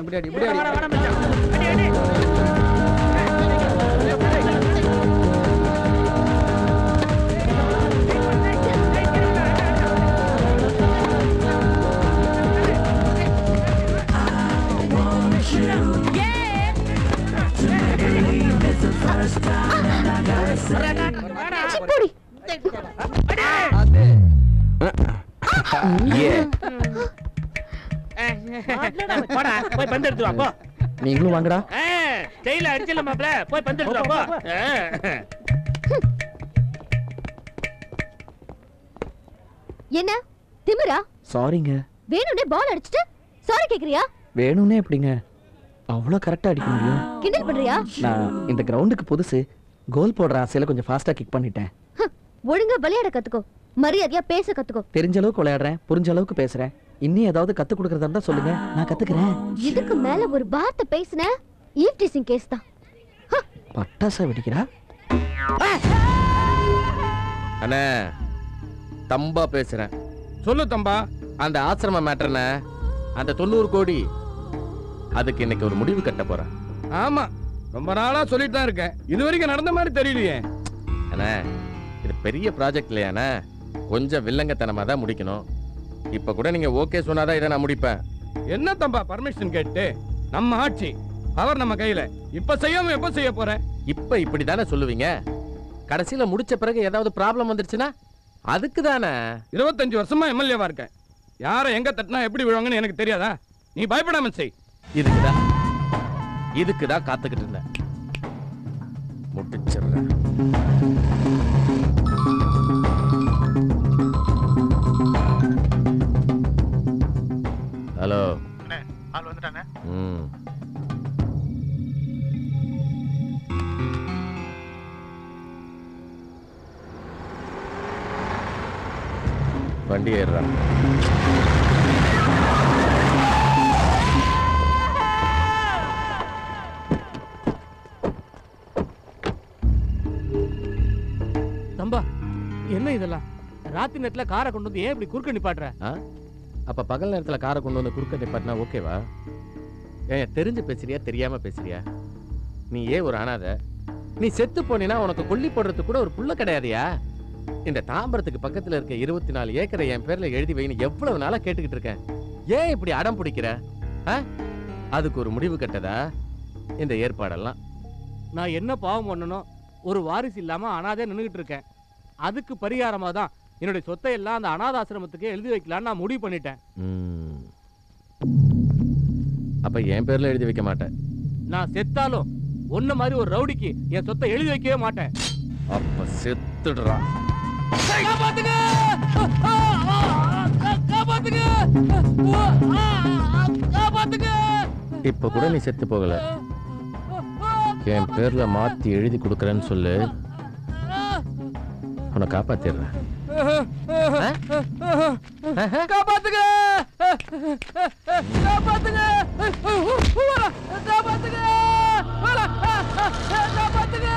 இப்படி அடி இப்படி அடி வாடா, வாடா மச்சான். அடி, அடி. போடா போய் பந்து எடுத்து வா போ நீங்களும் வாங்கடா ஆ, ஜெயில அடிச்சல மாப்ள போய் பந்து எடுத்து வா போ ஆ. என்ன திமிரா சாரிங்க வேணும்னே பால் அடிச்சிட்டு சாரி கேக்குறியா வேணும்னே எப்படிங்க அவ்வளோ கரெக்டாக அடிக்க முடியும் கிண்டல் பண்றியா நான் இந்த கிரவுண்டுக்கு புதுசு கோல் போடுற ஆசையில கொஞ்சம் ஃபாஸ்ட்டாக கிக் பண்ணிட்டேன் ஹம், ஒழுங்கா விளையாட கத்துக்கோ மரியாதையா பேச கத்துக்கோ தெரிஞ்ச அளவுக்கு விளையாடுறேன் புரிஞ்ச அளவுக்கு பேசுறேன் இன்னும் ஏதாவது கத்து கொடுக்கறதா இருந்தா சொல்லுங்க நான் கத்துக்கிறேன் இதுக்கு மேல ஒரு வார்த்தை பேசின ஈவ் டீசிங் கேஸ் தான் பட்டாசா வெடிக்கிறா அண்ணே தம்பா பேசுறேன் சொல்லு தம்பா அந்த ஆசிரம மேட்டர்ன அந்த தொண்ணூறு கோடி அதுக்கு இன்னைக்கு ஒரு முடிவு கட்ட போறேன் ஆமா ரொம்ப நாளா சொல்லிட்டு தான் இருக்கேன் இது வரைக்கும் நடந்த மாதிரி தெரியலையே அண்ணே இது பெரிய ப்ராஜெக்ட் இல்லையாண்ணே கொஞ்சம் வில்லங்கத்தனமா தான் முடிக்கணும் இப்ப கூட நீங்க ஓகே சொன்னாதான் இதை நான் முடிப்பேன் என்ன தம்பா பர்மிஷன் கேட்டு நம்ம ஆட்சி அவர் நம்ம கையில இப்ப செய்யாம எப்ப செய்ய போற இப்ப இப்படி தானே சொல்லுவீங்க கடைசியில முடிச்ச பிறகு ஏதாவது ப்ராப்ளம் வந்துருச்சுன்னா அதுக்கு தானே இருபத்தஞ்சு வருஷமா எம்எல்ஏவா இருக்கேன் யாரை எங்க தட்டினா எப்படி விழுவாங்கன்னு எனக்கு தெரியாதா நீ பயப்படாம செய் இதுக்குதான் இதுக்குதான் காத்துக்கிட்டு இருந்தேன் முடிச்சிடுறேன் ஹலோ ஆள் வந்துட்டானே ம் வண்டி ஏறுறான் தம்பா என்ன இதெல்லாம் ராத்திரி நேரத்துல காரை கொண்டு வந்து ஏன் இப்படி குறுக்க நிப்பாட்டுற ஆ அப்ப பகல் நேரத்துல காரை கொண்டு வந்து குறுக்க நிப்பாட்டினா ஓகேவா ஏன் தெரிஞ்சு பேசுறியா தெரியாம பேசுறியா நீ ஏன் ஒரு அனாதை நீ செத்து போனீனா உனக்கு கொல்லி போடுறதுக்கு கூட ஒரு புள்ள கிடையாதுயா இந்த தாம்பரத்துக்கு பக்கத்துல இருக்க இருபத்தி நாலு ஏக்கரை என் பேர்ல எழுதி வைன்னு எவ்வளவு நாளா கேட்டுக்கிட்டு இருக்கேன் ஏன் இப்படி அடம் பிடிக்கிற ஆ? அதுக்கு ஒரு முடிவு கட்டதா இந்த ஏற்பாடெல்லாம் நான் என்ன பாவம் பண்ணணும் ஒரு வாரிசு இல்லாம அனாதை நின்னுகிட்டு இருக்கேன் அதுக்கு பரிகாரமா தான் என்னுடைய சொத்தை எல்லாம் அந்த அனாதாசிரமத்துக்கு எழுதி வைக்கலாம்னு நான் முடிவு பண்ணிட்டேன் ம். அப்ப என் பேர்ல எழுதி வைக்க மாட்டேன் நான் செத்தாலும் ஒன்ன மாதிரி ஒரு ரவுடிக்கு என் சொத்தை எழுதி வைக்கவே மாட்டேன் அப்ப செத்துடுறான் காப்பாத்துங்க காப்பாத்துங்க காப்பாத்துங்க இப்ப கூட நீ செத்து போகல என் பேர்ல மாத்தி எழுதி கொடுக்கறேன்னு சொல்லு உன்னை காப்பாத்திடுறேன் காப்பாத்துங்க காப்பாத்துங்க காப்பாத்துங்க காப்பாத்துங்க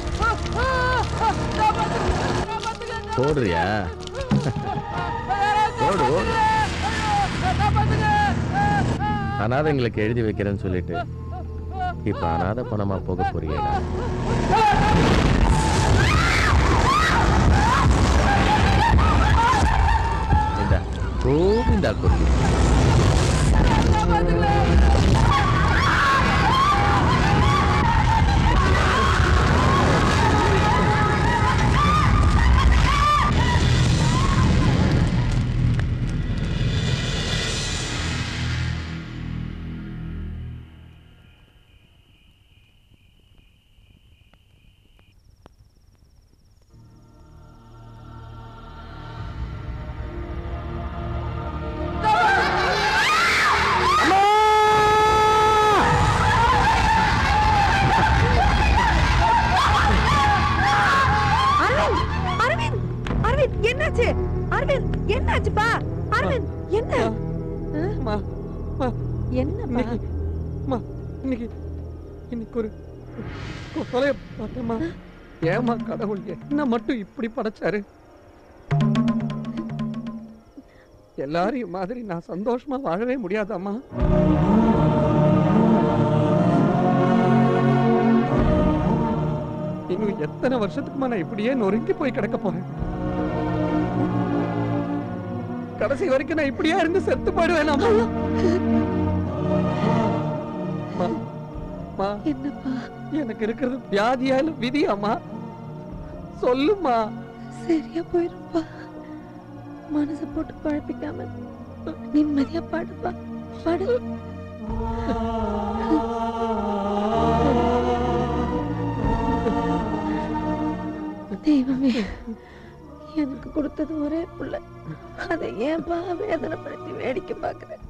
போடுறியா போடு அனாதைங்களுக்கு எழுதி வைக்கிறேன்னு சொல்லிட்டு இப்ப அனாதை பணமா போக போறியேடா இந்த கோவிந்தா குருவி அரவிந்த் அரவிந்த் அரவிந்த் என்னாச்சு அரவிந்த் என்னாச்சுப்பா அரவிந்த் என்ன மா மா என்னப்பா இன்னைக்கு மா இன்னைக்கு இன்னைக்கு ஒரு ஒரு கொலையை பார்த்தேம்மா ஏமா கடவுள் என்ன மட்டும் இப்படி படைச்சாரு எல்லாரையும் மாதிரி நான் சந்தோஷமா வாழவே முடியாதாம்மா எத்தனை வருஷத்துக்குமா நான் இப்படியே நொறுங்கி போய் கிடக்க போறேன் கடைசி வரைக்கும் நான் இப்படியே இருந்து செத்து போயிடுவேன் அம்மா. அம்மா, அம்மா, என்னப்பா எனக்கு இருக்கிறது வியாதியா இல்ல விதியாம்மா சொல்லுமா சரியா போயிருப்பா மனசை போட்டு குழப்பிக்காம நிம்மதியா பாடுப்பா பாடு தெய்வமே எனக்கு கொடுத்தது ஒரே புள்ள அதை ஏன்பா வேதனைப்படுத்தி வேடிக்கை பார்க்கிறேன்